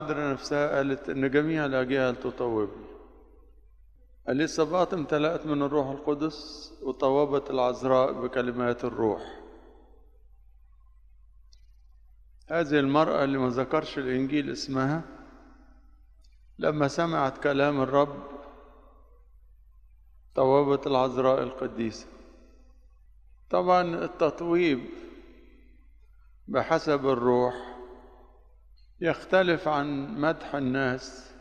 العذراء نفسها قالت ان جميع الاجيال تطوبني اليصابات امتلأت من الروح القدس وطوبت العذراء بكلمات الروح هذه المرأة اللي ما ذكرش الإنجيل اسمها لما سمعت كلام الرب طوبت العذراء القديسة طبعا التطويب بحسب الروح يختلف عن مدح الناس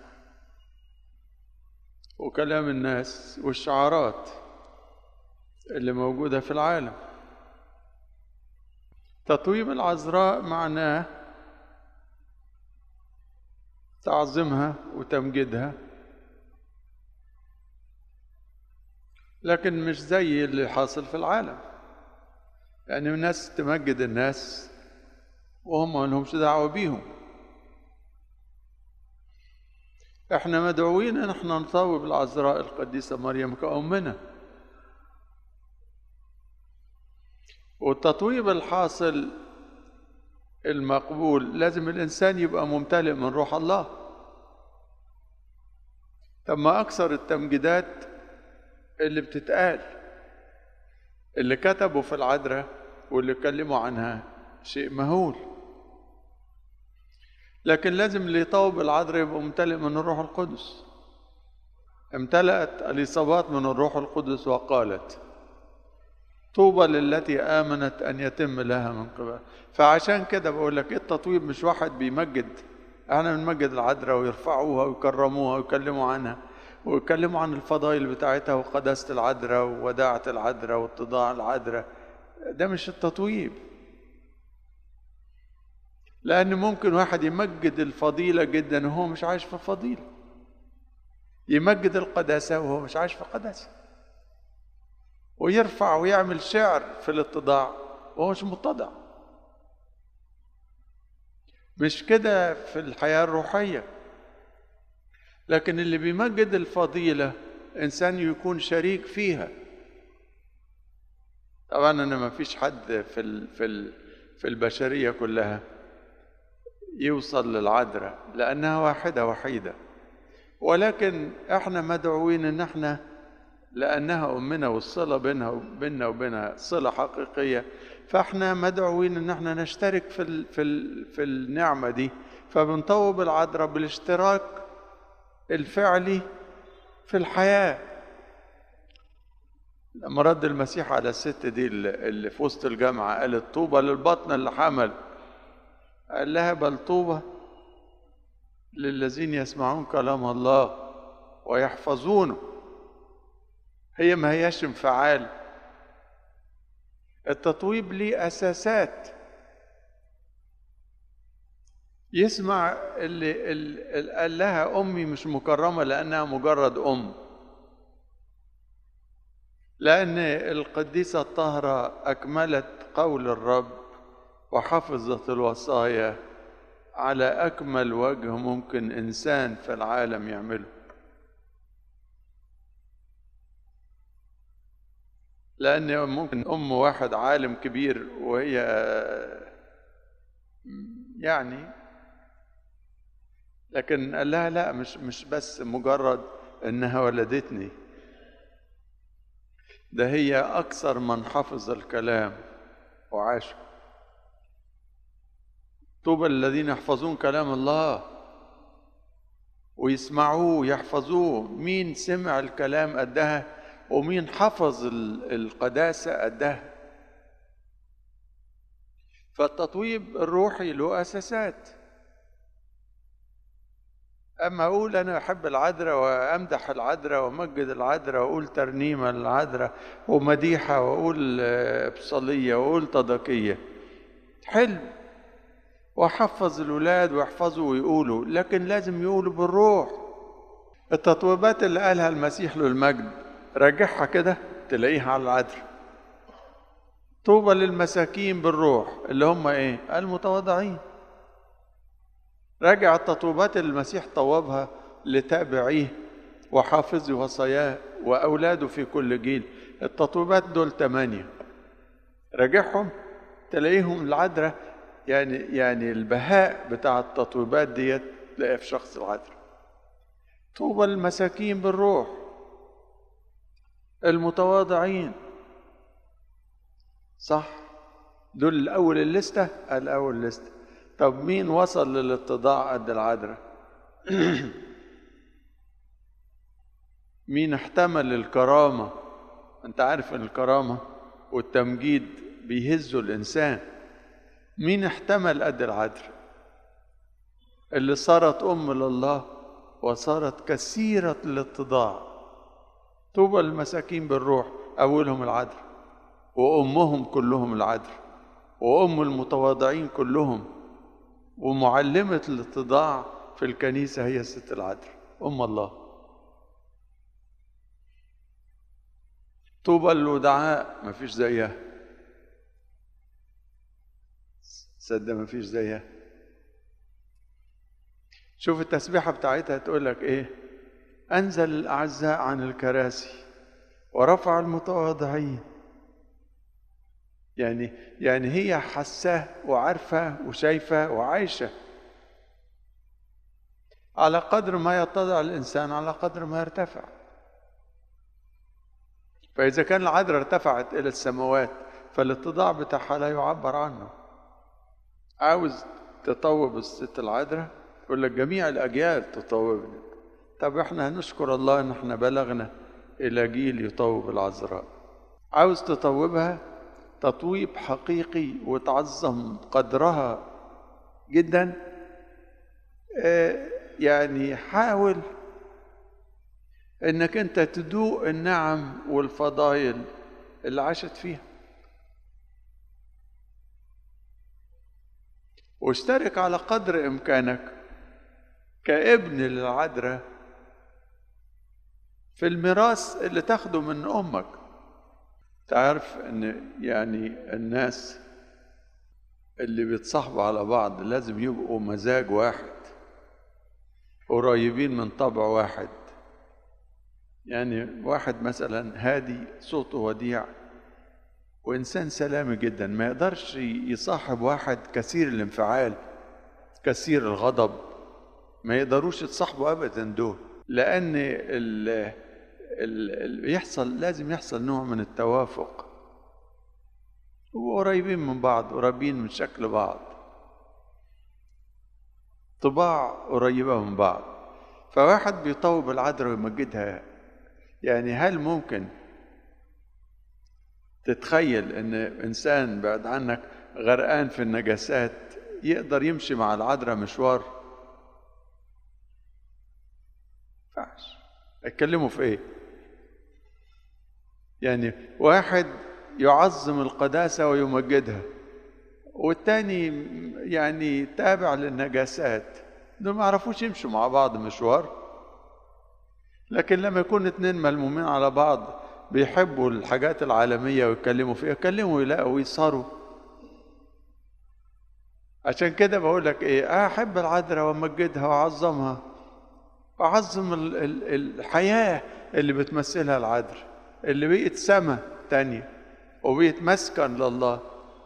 وكلام الناس والشعارات اللي موجودة في العالم تطويب العذراء معناه تعظيمها وتمجيدها لكن مش زي اللي حاصل في العالم يعني الناس تمجد الناس وهم ما لهمش دعوة بيهم احنا مدعوين ان احنا نطوب العذراء القديسة مريم كأمنا والتطويب الحاصل المقبول لازم الإنسان يبقى ممتلئ من روح الله طب ما أكثر التمجيدات اللي بتتقال اللي كتبوا في العذراء واللي اتكلموا عنها شيء مهول لكن لازم اللي يطوب العذراء يبقى ممتلئ من الروح القدس امتلأت اليصابات من الروح القدس وقالت طوبى للتي آمنت أن يتم لها من قبل فعشان كده بقول لك التطويب مش واحد بيمجد احنا بنمجد العذراء ويرفعوها ويكرموها ويكلموا عنها ويتكلموا عن الفضائل بتاعتها وقداسة العذراء ووداعة العذراء واتضاع العذراء ده مش التطويب لأن ممكن واحد يمجد الفضيلة جدا وهو مش عايش في فضيلة يمجد القداسة وهو مش عايش في قداسة ويرفع ويعمل شعر في الاتضاع وهو مش متضع مش كده في الحياة الروحية لكن اللي بيمجد الفضيلة إنسان يكون شريك فيها طبعا أنا ما فيش حد في ال في ال في البشرية كلها يوصل للعذراء لأنها واحدة وحيدة ولكن احنا مدعوين ان احنا لأنها أمنا والصلة بينها وبيننا وبينها صلة حقيقية فاحنا مدعوين ان احنا نشترك في ال في ال في النعمة دي فبنطوب العذراء بالاشتراك الفعلي في الحياة لما رد المسيح على الست دي اللي في وسط الجامعة قالت طوبى للبطن اللي حمل قال لها بل طوبى للذين يسمعون كلام الله ويحفظونه هي ما هياش انفعال التطويب ليه اساسات يسمع اللي, اللي قال لها امي مش مكرمه لانها مجرد ام لان القديسه الطاهره اكملت قول الرب وحفظت الوصايا على اكمل وجه ممكن انسان في العالم يعمله لأن ممكن أم واحد عالم كبير وهي يعني لكن قال لها لا مش مش بس مجرد إنها ولدتني ده هي أكثر من حفظ الكلام وعاشه طوبى الذين يحفظون كلام الله ويسمعوه يحفظوه مين سمع الكلام قدها ومين حفظ القداسة قدها فالتطويب الروحي له أساسات أما أقول أنا أحب العذراء وأمدح العذراء وأمجد العذراء وأقول ترنيمة للعذراء ومديحة وأقول بصلية وأقول تضكية حلو وأحفظ الولاد ويحفظوا ويقولوا لكن لازم يقولوا بالروح التطويبات اللي قالها المسيح له المجد راجعها كده تلاقيها على العذراء طوبى للمساكين بالروح اللي هم ايه المتواضعين راجع التطوبات اللي المسيح طوبها لتابعيه وحافظي وصاياه واولاده في كل جيل التطويبات دول ثمانيه راجعهم تلاقيهم العذراء يعني يعني البهاء بتاع التطويبات ديت تلاقيها في شخص العذراء طوبى المساكين بالروح المتواضعين صح دول الأول الليستة الأول الليستة طب مين وصل للاتضاع قد العذراء مين احتمل الكرامة انت عارف ان الكرامة والتمجيد بيهزوا الإنسان مين احتمل قد العذراء اللي صارت أم لله وصارت كثيرة الاتضاع طوبى المساكين بالروح أولهم العذراء وأمهم كلهم العذراء وأم المتواضعين كلهم ومعلمة الاتضاع في الكنيسة هي الست العذراء أم الله طوبى الودعاء مفيش زيها صدق مفيش زيها شوف التسبيحة بتاعتها تقول لك ايه أنزل الأعزاء عن الكراسي ورفع المتواضعين يعني يعني هي حساه وعارفة وشايفة وعايشة على قدر ما يتضع الإنسان على قدر ما يرتفع فإذا كان العذراء ارتفعت إلى السماوات فالاتضاع بتاعها لا يعبر عنه عاوز تطوب الست العذراء يقول لك جميع الأجيال تطوبني طب احنا هنشكر الله ان احنا بلغنا إلى جيل يطوب العذراء عاوز تطوبها تطويب حقيقي وتعظم قدرها جدا اه يعني حاول انك انت تدوق النعم والفضائل اللي عاشت فيها واشترك على قدر امكانك كابن للعذراء في الميراث اللي تاخده من امك تعرف ان يعني الناس اللي بيتصاحبوا على بعض لازم يبقوا مزاج واحد قريبين من طبع واحد يعني واحد مثلا هادي صوته وديع وإنسان سلامي جدا ما يقدرش يصاحب واحد كثير الانفعال كثير الغضب ما يقدروش يتصاحبوا أبدا دول لأن ال ال يحصل لازم يحصل نوع من التوافق وقريبين من بعض قريبين من شكل بعض طباع قريبة من بعض فواحد بيطوب العذراء ويمجدها يعني هل ممكن تتخيل ان انسان بعد عنك غرقان في النجاسات يقدر يمشي مع العذراء مشوار ينفعش اتكلموا في ايه يعني واحد يعظم القداسة ويمجدها والتاني يعني تابع للنجاسات دول ما يعرفوش يمشوا مع بعض مشوار لكن لما يكون اتنين ملمومين على بعض بيحبوا الحاجات العالمية ويتكلموا فيها يتكلموا يلاقوا ويصاروا عشان كده بقول لك ايه احب العذراء وامجدها واعظمها واعظم ال- ال- الحياة اللي بتمثلها العذراء اللي بقت سما تانية وبقت مسكن لله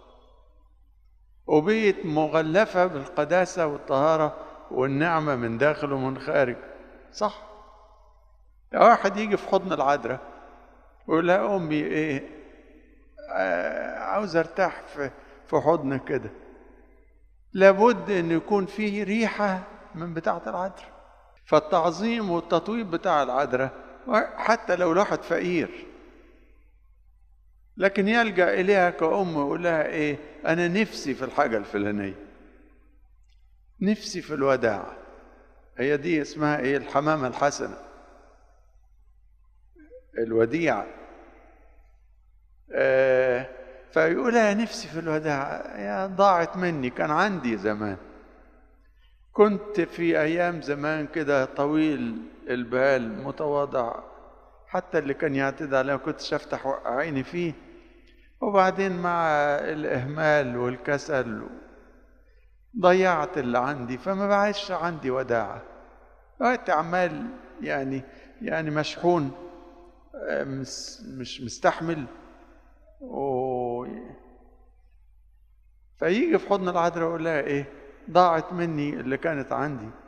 وبقت مغلفة بالقداسة والطهارة والنعمة من داخل ومن خارج صح واحد يجي في حضن العذراء ويقول لها أمي إيه آه، عاوز أرتاح في في حضنك كده لابد أن يكون فيه ريحة من بتاعة العذراء فالتعظيم والتطويب بتاع العذراء حتى لو الواحد فقير لكن يلجأ إليها كأم ويقول لها إيه أنا نفسي في الحاجة الفلانية نفسي في الوداع هي دي اسمها إيه الحمامة الحسنة الوديعة آه فيقول لها نفسي في الوداع يا ضاعت مني كان عندي زمان كنت في أيام زمان كده طويل البال متواضع حتى اللي كان يعتدي عليا كنتش أفتح عيني فيه وبعدين مع الإهمال والكسل ضيعت اللي عندي فما بقاش عندي وداعة وقت عمال يعني يعني مشحون مش مش مستحمل و... فيجي في حضن العذراء يقول لها ايه ضاعت مني اللي كانت عندي